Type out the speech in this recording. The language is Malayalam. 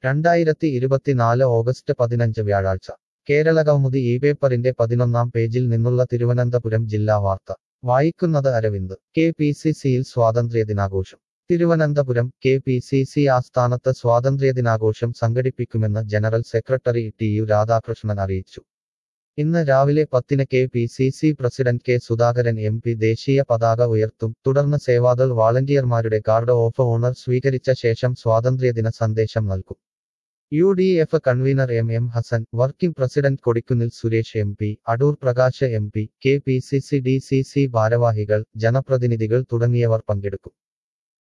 രണ്ടായിരത്തി ഇരുപത്തിനാല് ഓഗസ്റ്റ് പതിനഞ്ച് വ്യാഴാഴ്ച കേരളകൗമുദി ഈ പേപ്പറിന്റെ പതിനൊന്നാം പേജിൽ നിന്നുള്ള തിരുവനന്തപുരം ജില്ലാ വാർത്ത വായിക്കുന്നത് അരവിന്ദ് കെ പി സി സിയിൽ സ്വാതന്ത്ര്യദിനാഘോഷം Thiruvananthapuram K P C C ആസ്ഥാനത്ത് സ്വാതന്ത്ര്യദിനാഘോഷം സംഘടിപ്പിക്കുമെന്ന് general secretary T U Radhakrishnan അറിയിച്ചു ഇന്ന് രാവിലെ പത്തിന് K P C C president K Sudhakaran M P ദേശീയ പതാക ഉയർത്തും തുടർന്ന് സേവാദൾ വാളണ്ടിയർമാരുടെ കാർഡ് ഓഫ് ഓണർ സ്വീകരിച്ച ശേഷം സ്വാതന്ത്ര്യദിന സന്ദേശം നൽകും U D F convener M M Hassan working president Kodikunnil Suresh M P Adoor Prakash M P K P C C D C C ഭാരവാഹികൾ ജനപ്രതിനിധികൾ തുടങ്ങിയവർ പങ്കെടുക്കും